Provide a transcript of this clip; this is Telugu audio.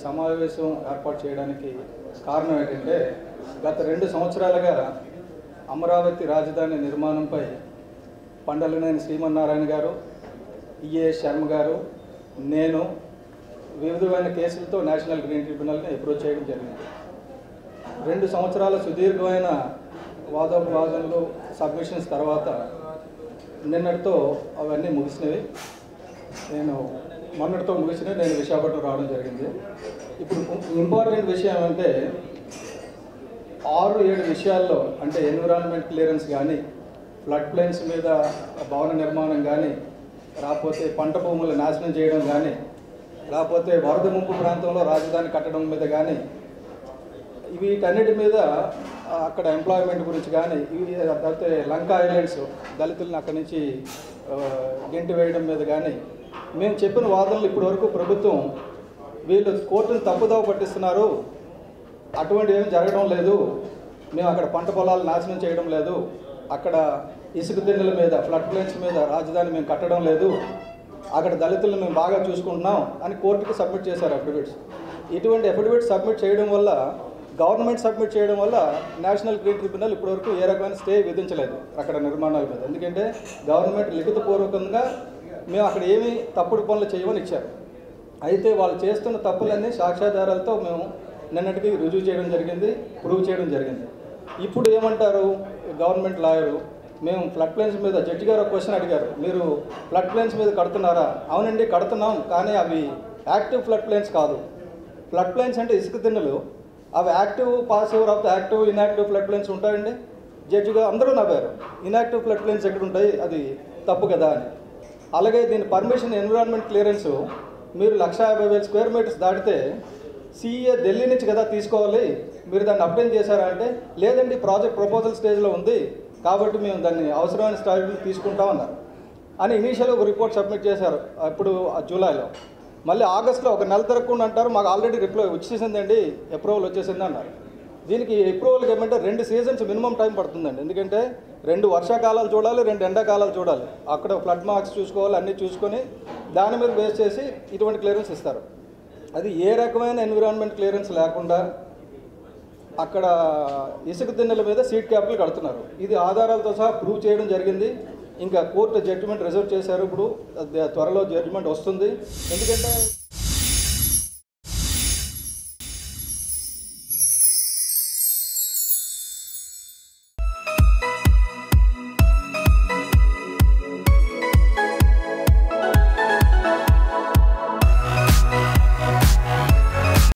సమావేశం ఏర్పాటు చేయడానికి కారణం ఏంటంటే గత రెండు సంవత్సరాలుగా అమరావతి రాజధాని నిర్మాణంపై పండలనేని శ్రీమన్నారాయణ గారు ఈఏ శర్మ గారు నేను వివిధమైన కేసులతో నేషనల్ గ్రీన్ ట్రిబ్యునల్ని అప్రోచ్ చేయడం జరిగింది రెండు సంవత్సరాల సుదీర్ఘమైన వాదోపవాదనలు సబ్మిషన్స్ తర్వాత నిన్నటితో అవన్నీ ముగిసినవి నేను మొన్నటితో ముగిసినవి నేను విశాఖపట్నం రావడం జరిగింది ఇప్పుడు ఇంపార్టెంట్ విషయం అంటే ఆరు ఏడు విషయాల్లో అంటే ఎన్విరాన్మెంట్ క్లియరెన్స్ కానీ ఫ్లడ్ ప్లేన్స్ మీద భవన నిర్మాణం కానీ రాకపోతే పంట భూములు నాశనం చేయడం కానీ లేకపోతే వరద ముంపు ప్రాంతంలో రాజధాని కట్టడం మీద కానీ వీటన్నిటి మీద ఆ, అక్కడ ఎంప్లాయ్మెంట్ గురించి కానీ ఇవి లేకపోతే లంకా ఐలాండ్స్ దళితులను అక్కడి నుంచి ఆ, గెంటి వేయడం మీద కానీ మేము చెప్పిన వాదనలు ఇప్పటివరకు ప్రభుత్వం వీళ్ళు కోర్టును తప్పుదావ పట్టిస్తున్నారు అటువంటి ఏమి జరగడం లేదు మేము అక్కడ పంట పొలాలు నాశనం చేయడం లేదు అక్కడ ఇసుక తిన్నెల మీద ఫ్లడ్ ప్లేన్స్ మీద రాజధాని మేము కట్టడం లేదు అక్కడ దళితులను మేము బాగా చూసుకుంటున్నాం అని కోర్టుకి సబ్మిట్ చేశారు అఫిడవిట్స్ ఇటువంటి అఫిడవిట్స్ సబ్మిట్ చేయడం వల్ల గవర్నమెంట్ సబ్మిట్ చేయడం వల్ల నేషనల్ గ్రీన్ ట్రిబ్యునల్ ఇప్పటివరకు ఏ రకమైన స్టే విధించలేదు అక్కడ నిర్మాణాల మీద ఎందుకంటే గవర్నమెంట్ లిఖితపూర్వకంగా మేము అక్కడ ఏమీ తప్పుడు పనులు చేయమని ఇచ్చారు అయితే వాళ్ళు చేస్తున్న తప్పులన్నీ సాక్ష్యాధారాలతో మేము నిన్నటికి రుజువు చేయడం జరిగింది ప్రూవ్ చేయడం జరిగింది ఇప్పుడు ఏమంటారు గవర్నమెంట్ లాయరు మేము ఫ్లడ్ ప్లేన్స్ మీద జడ్జి గారు ఒక క్వశ్చన్ అడిగారు మీరు ఫ్లడ్ ప్లేన్స్ మీద కడుతున్నారా అవునండి కడుతున్నాం కానీ అవి యాక్టివ్ ఫ్లడ్ ప్లేన్స్ కాదు ఫ్లడ్ ప్లేన్స్ అంటే ఇసుక తిన్నలు అవి active passive of active inactive flood plains ఉంటాయండి జడ్జిగా అందరూ నవ్వారు ఇన్యాక్టివ్ ఫ్లడ్ ప్లేన్స్ ఎక్కడ ఉంటాయి అది తప్పు కదా అని అలాగే దీని పర్మిషన్ ఎన్విరాన్మెంట్ క్లియరెన్స్ మీరు లక్ష యాభై వేల స్క్వేర్ మీటర్స్ దాటితే సిఏ ఢిల్లీ నుంచి కదా తీసుకోవాలి మీరు దాన్ని అప్డేట్ చేశారా అంటే లేదండి ప్రాజెక్ట్ ప్రపోజల్ స్టేజ్లో ఉంది కాబట్టి మేము దాన్ని అవసరమైన స్టాయిల్ తీసుకుంటామన్నారు అని ఇనీషియల్ ఒక రిపోర్ట్ సబ్మిట్ చేశారు అప్పుడు ఆ జూలైలో మళ్ళీ ఆగస్ట్లో ఒక నెల తిరగకుండా అంటారు మాకు ఆల్రెడీ రిప్లై వచ్చేసిందండి అప్రూవల్ వచ్చేసింది అన్నారు దీనికి అప్రూవల్కి ఏమంటే రెండు సీజన్స్ మినిమం టైం పడుతుందండి ఎందుకంటే రెండు వర్షాకాలాలు చూడాలి రెండు ఎండాకాలాలు చూడాలి అక్కడ ఫ్లడ్ మార్క్స్ చూసుకోవాలి అన్నీ చూసుకొని దాని మీద బేస్ చేసి ఇటువంటి క్లియరెన్స్ ఇస్తారు అది ఏ రకమైన ఎన్విరాన్మెంట్ క్లియరెన్స్ లేకుండా అక్కడ ఇసుక తిన్నెల మీద సీట్ క్యాప్లు కడుతున్నారు ఇది ఆధారాలతో సహా ప్రూవ్ చేయడం జరిగింది ఇంకా కోర్టు జడ్జిమెంట్ రిజర్వ్ చేశారు ఇప్పుడు అది త్వరలో జడ్జిమెంట్ వస్తుంది ఎందుకంటే